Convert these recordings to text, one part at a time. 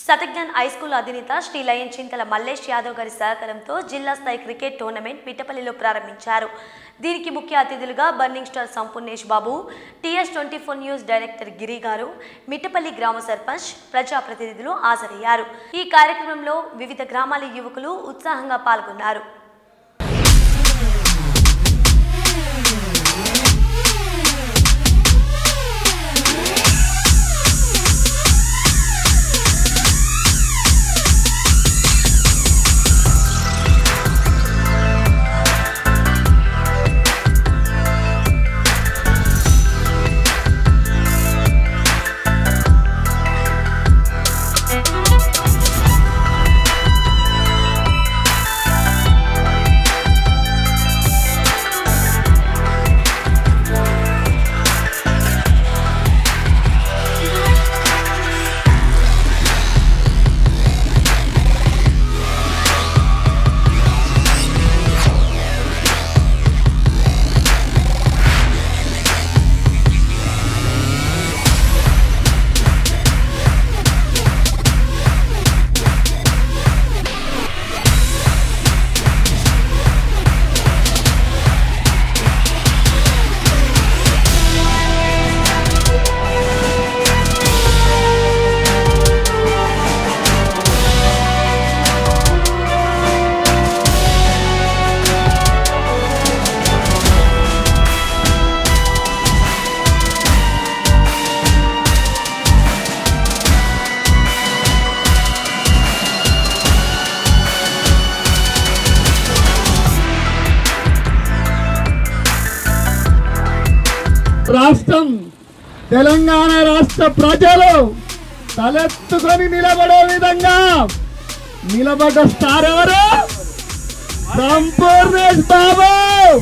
శతజ్ఞాన్ high school అధినేత Shri lion Chintala Mallesh Yadav గారి సహకారంతో జిల్లా స్థాయి క్రికెట్ టోర్నమెంట్ మిట్టపల్లిలో ప్రారంభించారు దీనికి ముఖ్య అతిథులుగా burning star Sampoornesh Babu TS twenty four news director Giri గారు మిట్టపల్లి గ్రామ సర్పంచ్ ప్రజాప్రతినిధులు హాజరయ్యారు ఈ కార్యక్రమంలో వివిధ గ్రామాల యువకులు ఉత్సాహంగా పాల్గొన్నారు రాష్ట్రం తెలంగాణ రాష్ట్ర ప్రజలు తలెత్తుకొని నిలబడే విధంగా నిలబడ్డ స్టార్ ఎవరు సంపూర్ణేష్ బాబు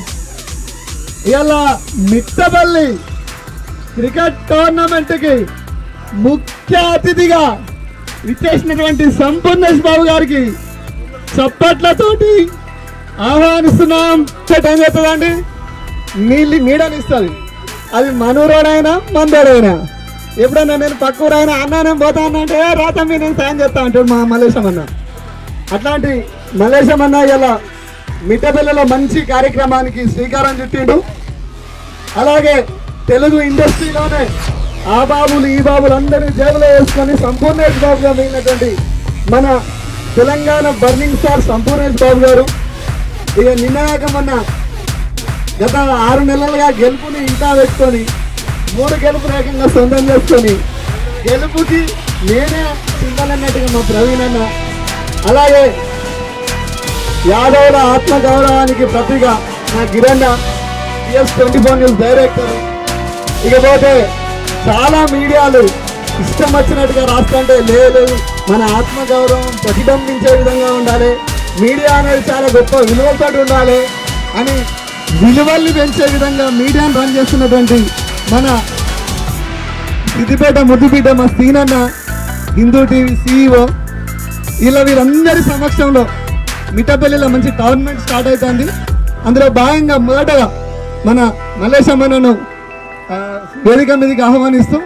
ఇలా మిట్టపల్లి క్రికెట్ టోర్నమెంట్ కి ముఖ్య అతిథిగా ఇచ్చేసినటువంటి సంపూర్ణేష్ బాబు గారికి చప్పట్లతోటి ఆహ్వానిస్తున్నాం టైం చెప్తుందండి నీళ్ళు నీడని ఇస్తుంది అది మనూరోడైనా మందోడైనా ఎప్పుడైనా నేను పక్కూరైనా అన్న నేను పోతాను అంటే రాత మీరు నేను సాయం చేస్తా అంటాడు మా మలేశం అన్న అట్లాంటి మలేశం అన్న ఇలా మిట్టపల్లిలో మంచి కార్యక్రమానికి శ్రీకారం చుట్టిండు అలాగే తెలుగు ఇండస్ట్రీలోనే ఆ బాబులు ఈ బాబులు అందరినీ జేబులో వేసుకొని సంపూర్ణేష్ బాబుగా మిగిలినటువంటి మన తెలంగాణ బర్నింగ్ స్టార్ సంపూర్ణేష్ బాబు గారు ఇక నిన్నగాక మొన్న గత ఆరు నెలలుగా గెలుపుని ఇంకా పెట్టుకొని మూడు గెలుపు రేఖంగా సొంతం చేసుకొని గెలుపుకి నేనే చింతలన్నట్టుగా మా ప్రవీణ్ అన్న అలాగే యాదవుల ఆత్మ గౌరవానికి ప్రతిగా నా Giranna TS twenty four news director ఇకపోతే చాలా మీడియాలు ఇష్టం వచ్చినట్టుగా రాస్తుంటే లేదు మన ఆత్మ గౌరవం ప్రతిబింబించే విధంగా ఉండాలి మీడియా అనేది చాలా గొప్ప విలువలతో ఉండాలి అని విలువల్ని పెంచే విధంగా మీడియాను రన్ చేస్తున్నటువంటి మన సిద్దిపేట ముద్దుపీట మా సీనన్న హిందూ టీవీ సీఈఓ ఇలా వీరందరి సమక్షంలో మిఠపల్లిలో మంచి టోర్నమెంట్ స్టార్ట్ అవుతుంది అందులో భాగంగా మొదటగా మన మల్లేశమ్మను ఆ, వేదిక మీదకి ఆహ్వానిస్తూ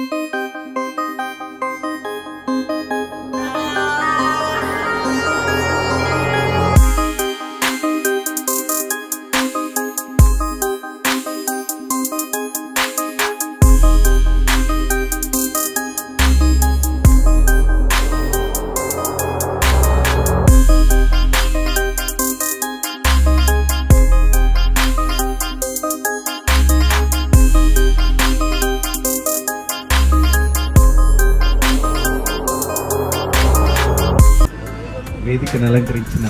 వేదికను అలంకరించిన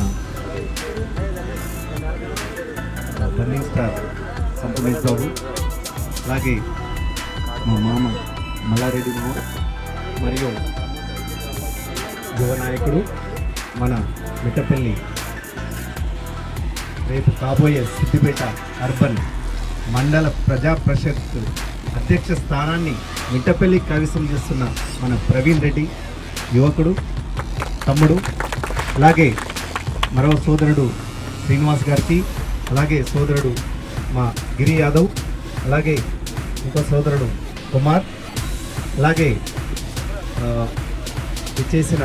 బర్నింగ్ స్టార్ సంపూర్ణేష్ బాబు అలాగే మా మామ మల్లారెడ్డి మామ మరియు యువ నాయకుడు మన మిట్టపల్లి రేపు కాబోయే సిద్దిపేట అర్బన్ మండల ప్రజా పరిషత్ అధ్యక్ష స్థానాన్ని మిట్టపల్లి కవిసం చేస్తున్న మన ప్రవీణ్ రెడ్డి యువకుడు తమ్ముడు అలాగే మరో సోదరుడు శ్రీనివాస్ గారికి అలాగే సోదరుడు మా గిరి యాదవ్ అలాగే ఇంకో సోదరుడు కుమార్ అలాగే ఆ, చేసిన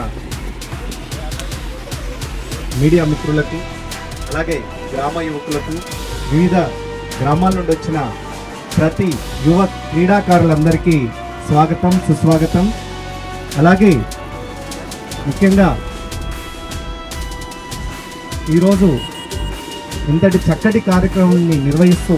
మీడియా మిత్రులకు అలాగే గ్రామ యువకులకు వివిధ గ్రామాల నుండి వచ్చిన ప్రతి యువ క్రీడాకారులందరికీ స్వాగతం సుస్వాగతం అలాగే ముఖ్యంగా ఈరోజు ఇంతటి చక్కటి కార్యక్రమాన్ని నిర్వహిస్తూ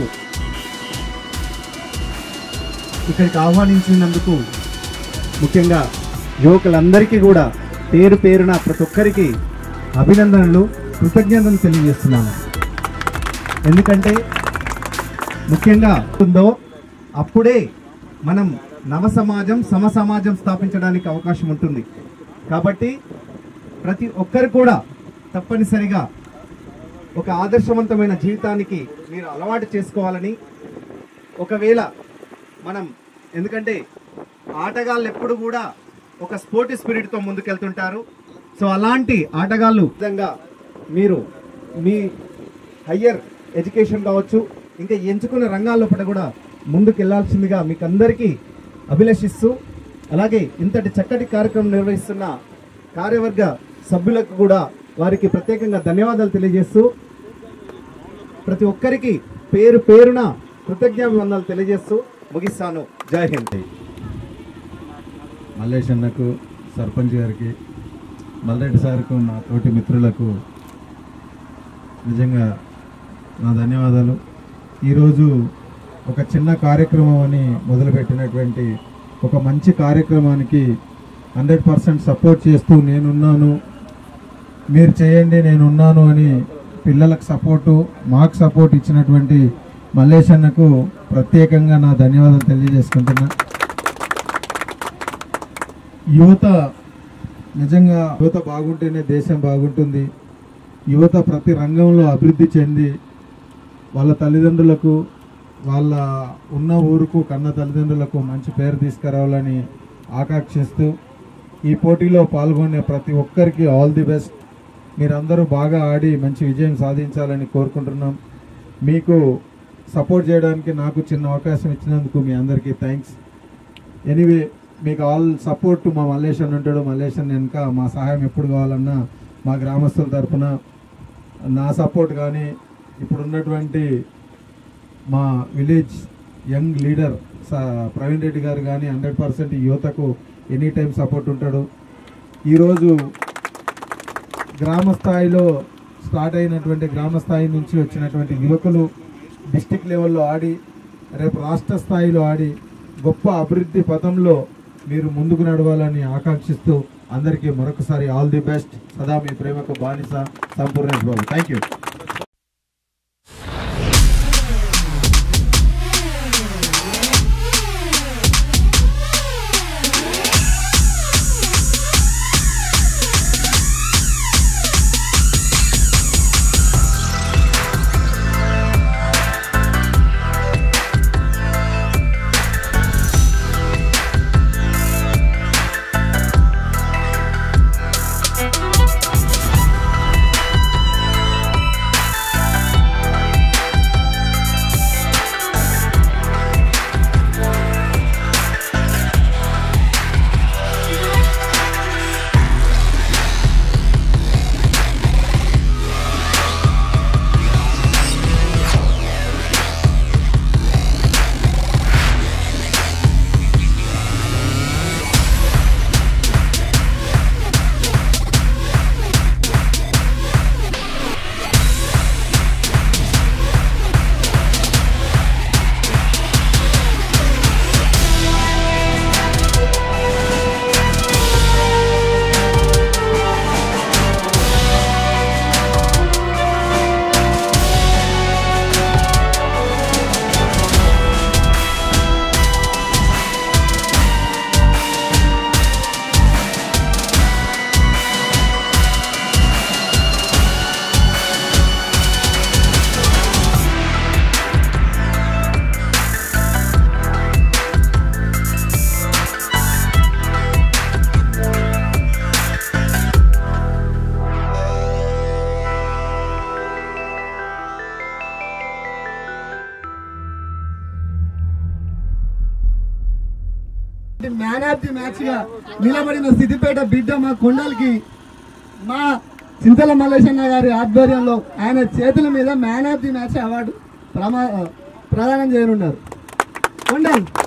ఇక్కడికి ఆహ్వానించినందుకు ముఖ్యంగా యువకులందరికీ కూడా పేరు పేరున ప్రతి ఒక్కరికి అభినందనలు కృతజ్ఞతలు తెలియజేస్తున్నాను ఎందుకంటే ముఖ్యంగా ఉందో అప్పుడే మనం నవ సమాజం సమ సమాజం స్థాపించడానికి అవకాశం ఉంటుంది కాబట్టి ప్రతి ఒక్కరు కూడా తప్పనిసరిగా ఒక ఆదర్శవంతమైన జీవితానికి మీరు అలవాటు చేసుకోవాలని ఒకవేళ మనం ఎందుకంటే ఆటగాళ్ళు ఎప్పుడు కూడా ఒక స్పోర్టి స్పిరిట్తో ముందుకెళ్తుంటారు సో అలాంటి ఆటగాళ్ళు విధంగా మీరు మీ హయ్యర్ ఎడ్యుకేషన్ కావచ్చు ఇంకా ఎంచుకున్న రంగాల్లో పట కూడా ముందుకు వెళ్ళాల్సిందిగా మీకు అందరికీ అభిలషిస్తూ అలాగే ఇంతటి చక్కటి కార్యక్రమం నిర్వహిస్తున్న కార్యవర్గ సభ్యులకు కూడా వారికి ప్రత్యేకంగా ధన్యవాదాలు తెలియజేస్తూ ప్రతి ఒక్కరికి పేరు పేరున కృతజ్ఞాభివందనాలు తెలియజేస్తూ ముగిస్తాను జై హింద్ మల్లేష్ అన్నకు సర్పంచ్ గారికి మల్రెడ్డి సార్కు నా తోటి మిత్రులకు నిజంగా నా ధన్యవాదాలు ఈరోజు ఒక చిన్న కార్యక్రమం అని మొదలుపెట్టినటువంటి ఒక మంచి కార్యక్రమానికి హండ్రెడ్ పర్సెంట్ సపోర్ట్ చేస్తూ నేనున్నాను మీరు చేయండి నేనున్నాను అని పిల్లలకు సపోర్టు మాకు సపోర్ట్ ఇచ్చినటువంటి మల్లేష్ అన్నకు ప్రత్యేకంగా నా ధన్యవాదాలు తెలియజేసుకుంటున్నా యువత నిజంగా యువత బాగుంటేనే దేశం బాగుంటుంది యువత ప్రతి రంగంలో అభివృద్ధి చెంది వాళ్ళ తల్లిదండ్రులకు వాళ్ళ ఉన్న ఊరుకు కన్న తల్లిదండ్రులకు మంచి పేరు తీసుకురావాలని ఆకాంక్షిస్తూ ఈ పోటీలో పాల్గొనే ప్రతి ఒక్కరికి ఆల్ ది బెస్ట్ మీరందరూ బాగా ఆడి మంచి విజయం సాధించాలని కోరుకుంటున్నాం మీకు సపోర్ట్ చేయడానికి నాకు చిన్న అవకాశం ఇచ్చినందుకు మీ అందరికీ థ్యాంక్స్ ఎనీవే మీకు ఆల్ సపోర్ట్ మా మల్లేషన్ ఉంటాడు మల్లేషన్ వెనుక మా సహాయం ఎప్పుడు కావాలన్నా మా గ్రామస్తుల తరపున నా సపోర్ట్ కానీ ఇప్పుడు ఉన్నటువంటి మా విలేజ్ యంగ్ లీడర్ స- ప్రవీణ్ రెడ్డి గారు కానీ హండ్రెడ్ పర్సెంట్ యువతకు ఎనీ టైం సపోర్ట్ ఉంటాడు ఈరోజు గ్రామ స్థాయిలో స్టార్ట్ అయినటువంటి గ్రామ స్థాయి నుంచి వచ్చినటువంటి యువకులు డిస్టిక్ లెవెల్లో ఆడి రేపు రాష్ట్ర స్థాయిలో ఆడి గొప్ప అభివృద్ధి పథంలో మీరు ముందుకు నడవాలని ఆకాంక్షిస్తూ అందరికీ మరొకసారి ఆల్ ది బెస్ట్ సదా మీ ప్రేమకు బానిస Sampoornesh Babu thank you Thank of the మ్యాచ్గా నిలబడిన సిద్దిపేట బిడ్డ మా కొండలకి మా చింతల మల్లేశన్న గారి ఆధ్వర్యంలో ఆయన చేతుల మీద man of the match award ప్రమా ప్రదానం చేయనున్నారు కొండల్